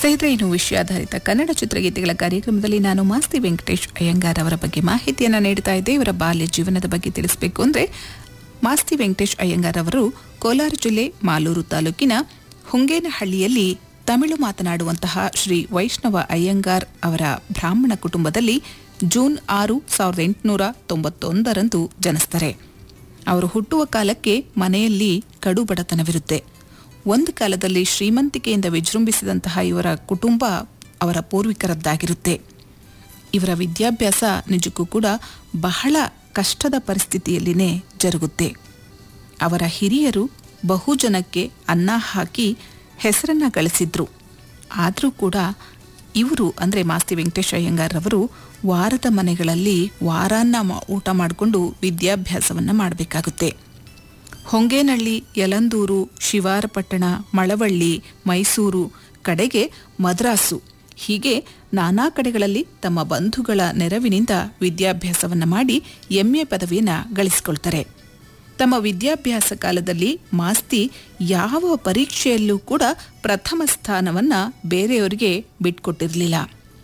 ಸ್ನೇಹಿತರೆ ಇನ್ನು ವಿಷಯಾಧಾರಿತ ಕನ್ನಡ ಚಿತ್ರಗೀತೆಗಳ ಕಾರ್ಯಕ್ರಮದಲ್ಲಿ ನಾನು ಮಾಸ್ತಿ ವೆಂಕಟೇಶ್ ಅಯ್ಯಂಗಾರ್ ಅವರ ಬಗ್ಗೆ ಮಾಹಿತಿಯನ್ನು ನೀಡ್ತಾ ಇದ್ದೆ ಇವರ ಬಾಲ್ಯ ಜೀವನದ ಬಗ್ಗೆ ತಿಳಿಸಬೇಕು ಅಂದರೆ ಮಾಸ್ತಿ ವೆಂಕಟೇಶ್ ಅಯ್ಯಂಗಾರ್ ಅವರು ಕೋಲಾರ ಜಿಲ್ಲೆ ಮಾಲೂರು ತಾಲೂಕಿನ ಹುಂಗೇನಹಳ್ಳಿಯಲ್ಲಿ ತಮಿಳು ಮಾತನಾಡುವಂತಹ ಶ್ರೀ ವೈಷ್ಣವ ಅಯ್ಯಂಗಾರ್ ಅವರ ಬ್ರಾಹ್ಮಣ ಕುಟುಂಬದಲ್ಲಿ ಜೂನ್ ಆರು ಸಾವಿರದ ಎಂಟುನೂರ ತೊಂಬತ್ತೊಂದರಂದು ಜನಿಸ್ತಾರೆ ಅವರು ಹುಟ್ಟುವ ಕಾಲಕ್ಕೆ ಮನೆಯಲ್ಲಿ ಕಡು ಬಡತನವಿರುತ್ತೆ ಒಂದು ಕಾಲದಲ್ಲಿ ಶ್ರೀಮಂತಿಕೆಯಿಂದ ವಿಜೃಂಭಿಸಿದಂತಹ ಇವರ ಕುಟುಂಬ ಅವರ ಪೂರ್ವಿಕರದ್ದಾಗಿರುತ್ತೆ ಇವರ ವಿದ್ಯಾಭ್ಯಾಸ ನಿಜಕ್ಕೂ ಕೂಡ ಬಹಳ ಕಷ್ಟದ ಪರಿಸ್ಥಿತಿಯಲ್ಲಿನೇ ಜರುಗುತ್ತೆ ಅವರ ಹಿರಿಯರು ಬಹುಜನಕ್ಕೆ ಅನ್ನ ಹಾಕಿ ಹೆಸರನ್ನ ಗಳಿಸಿದ್ರು ಆದರೂ ಕೂಡ ಇವರು ಅಂದರೆ ಮಾಸ್ತಿ ವೆಂಕಟೇಶ ಅಯ್ಯಂಗಾರ್ರವರು ವಾರದ ಮನೆಗಳಲ್ಲಿ ವಾರಾನ್ನ ಮ- ಊಟ ಮಾಡಿಕೊಂಡು ವಿದ್ಯಾಭ್ಯಾಸವನ್ನು ಮಾಡಬೇಕಾಗುತ್ತೆ ಹೊಂಗೇನಹಳ್ಳಿ ಯಲಂದೂರು ಶಿವಾರಪಟ್ಟಣ ಮಳವಳ್ಳಿ ಮೈಸೂರು ಕಡೆಗೆ ಮದ್ರಾಸು ಹೀಗೆ ನಾನಾ ಕಡೆಗಳಲ್ಲಿ ತಮ್ಮ ಬಂಧುಗಳ ನೆರವಿನಿಂದ ವಿದ್ಯಾಭ್ಯಾಸವನ್ನು ಮಾಡಿ ಎಂಎ ಪದವಿಯನ್ನು ಗಳಿಸಿಕೊಳ್ತಾರೆ ತಮ್ಮ ವಿದ್ಯಾಭ್ಯಾಸ ಕಾಲದಲ್ಲಿ ಮಾಸ್ತಿ ಯಾವ ಪರೀಕ್ಷೆಯಲ್ಲೂ ಕೂಡ ಪ್ರಥಮ ಸ್ಥಾನವನ್ನು ಬೇರೆಯವರಿಗೆ ಬಿಟ್ಕೊಟ್ಟಿರಲಿಲ್ಲ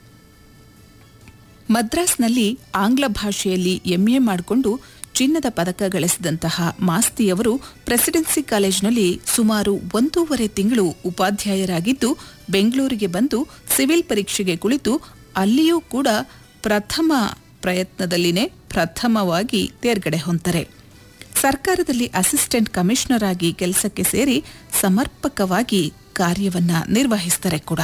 ಮದ್ರಾಸ್ನಲ್ಲಿ ಆಂಗ್ಲ ಭಾಷೆಯಲ್ಲಿ ಎಂಎ ಮಾಡಿಕೊಂಡು ಚಿನ್ನದ ಪದಕ ಗಳಿಸಿದಂತಹ ಮಾಸ್ತಿಯವರು ಪ್ರೆಸಿಡೆನ್ಸಿ ಕಾಲೇಜಿನಲ್ಲಿ ಸುಮಾರು ಒಂದೂವರೆ ತಿಂಗಳು ಉಪಾಧ್ಯಾಯರಾಗಿದ್ದು ಬೆಂಗಳೂರಿಗೆ ಬಂದು ಸಿವಿಲ್ ಪರೀಕ್ಷೆಗೆ ಕುಳಿತು ಅಲ್ಲಿಯೂ ಕೂಡ ಪ್ರಥಮ ಪ್ರಯತ್ನದಲ್ಲಿನೇ ಪ್ರಥಮವಾಗಿ ತೇರ್ಗಡೆ ಹೊಂತಾರೆ ಸರ್ಕಾರದಲ್ಲಿ ಅಸಿಸ್ಟೆಂಟ್ ಕಮಿಷನರ್ ಆಗಿ ಕೆಲಸಕ್ಕೆ ಸೇರಿ ಸಮರ್ಪಕವಾಗಿ ಕಾರ್ಯವನ್ನ ನಿರ್ವಹಿಸ್ತಾರೆ ಕೂಡ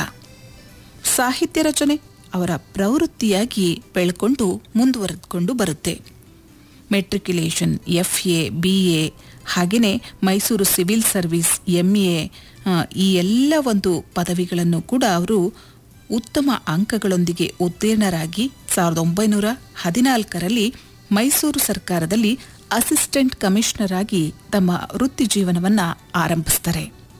ಸಾಹಿತ್ಯ ರಚನೆ ಅವರ ಪ್ರವೃತ್ತಿಯಾಗಿ ಬೆಳ್ಕೊಂಡು ಮುಂದುವರೆದುಕೊಂಡು ಬರುತ್ತೆ matriculation F A B A ಹಾಗೆಯೇ Mysuru civil service M A ಈ ಎಲ್ಲ ಒಂದು ಪದವಿಗಳನ್ನು ಕೂಡ ಅವರು ಉತ್ತಮ ಅಂಕಗಳೊಂದಿಗೆ ಉತ್ತೀರ್ಣರಾಗಿ ಸಾವಿರದ ಒಂಬೈನೂರ ಹದಿನಾಲ್ಕರಲ್ಲಿ ಮೈಸೂರು ಸರ್ಕಾರದಲ್ಲಿ ಅಸಿಸ್ಟೆಂಟ್ ಕಮಿಷನರ್ ಆಗಿ ತಮ್ಮ ವೃತ್ತಿ ಜೀವನವನ್ನು ಆರಂಭಿಸ್ತಾರೆ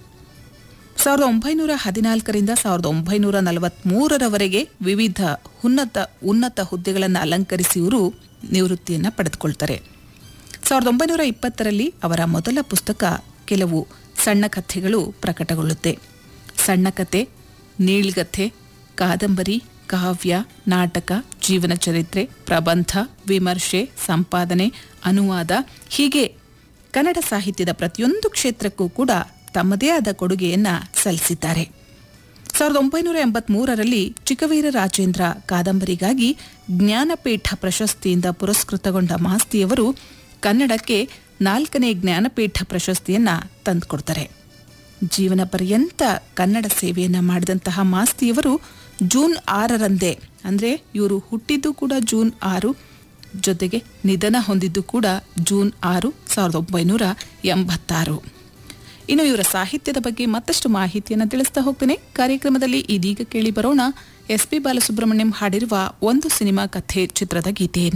ಸಾವಿರದ ಒಂಬೈನೂರ ಹದಿನಾಲ್ಕರಿಂದ ಸಾವಿರದ ಒಂಬೈನೂರ ನಲವತ್ಮೂರರವರೆಗೆ ವಿವಿಧ ಉನ್ನತ ಉನ್ನತ ಹುದ್ದೆಗಳನ್ನು ಅಲಂಕರಿಸಿ ಇವರು ನಿವೃತ್ತಿಯನ್ನು ಪಡೆದುಕೊಳ್ತಾರೆ ಸಾವಿರದ ಒಂಬೈನೂರ ಇಪ್ಪತ್ತರಲ್ಲಿ ಅವರ ಮೊದಲ ಪುಸ್ತಕ ಕೆಲವು ಸಣ್ಣ ಕಥೆಗಳು ಪ್ರಕಟಗೊಳ್ಳುತ್ತೆ ಸಣ್ಣ ಕಥೆ ನೀಳ್ಗಥೆ ಕಾದಂಬರಿ ಕಾವ್ಯ ನಾಟಕ ಜೀವನ ಚರಿತ್ರೆ ಪ್ರಬಂಧ ವಿಮರ್ಶೆ ಸಂಪಾದನೆ ಅನುವಾದ ಹೀಗೆ ಕನ್ನಡ ಸಾಹಿತ್ಯದ ಪ್ರತಿಯೊಂದು ಕ್ಷೇತ್ರಕ್ಕೂ ಕೂಡ ತಮ್ಮದೇ ಆದ ಕೊಡುಗೆಯನ್ನ ಸಲ್ಲಿಸಿದ್ದಾರೆ ಸಾವಿರದ ಒಂಬೈನೂರ ಎಂಬತ್ಮೂರರಲ್ಲಿ ಚಿಕ್ಕವೀರ ರಾಜೇಂದ್ರ ಕಾದಂಬರಿಗಾಗಿ ಜ್ಞಾನಪೀಠ ಪ್ರಶಸ್ತಿಯಿಂದ ಪುರಸ್ಕೃತಗೊಂಡ ಮಾಸ್ತಿಯವರು ಕನ್ನಡಕ್ಕೆ ನಾಲ್ಕನೇ ಜ್ಞಾನಪೀಠ ಪ್ರಶಸ್ತಿಯನ್ನ ತಂದುಕೊಡ್ತಾರೆ ಜೀವನ ಪರ್ಯಂತ ಕನ್ನಡ ಸೇವೆಯನ್ನ ಮಾಡಿದಂತಹ ಮಾಸ್ತಿಯವರು ಜೂನ್ ಆರರಂದೇ ಅಂದರೆ ಇವರು ಹುಟ್ಟಿದ್ದು ಕೂಡ ಜೂನ್ ಆರು ಜೊತೆಗೆ ನಿಧನ ಹೊಂದಿದ್ದು ಕೂಡ ಜೂನ್ ಆರು ಸಾವಿರದ ಒಂಬೈನೂರ ಎಂಬತ್ತಾರು ಇನ್ನು ಇವರ ಸಾಹಿತ್ಯದ ಬಗ್ಗೆ ಮತ್ತಷ್ಟು ಮಾಹಿತಿಯನ್ನು ತಿಳಿಸ್ತಾ ಹೋಗ್ತೇನೆ ಕಾರ್ಯಕ್ರಮದಲ್ಲಿ ಇದೀಗ ಕೇಳಿ ಬರೋಣ ಎಸ್ ಪಿ ಬಾಲಸುಬ್ರಹ್ಮಣ್ಯಂ ಹಾಡಿರುವ ಒಂದು ಸಿನಿಮಾ ಕಥೆ ಚಿತ್ರದ ಗೀತೆಯನ್ನು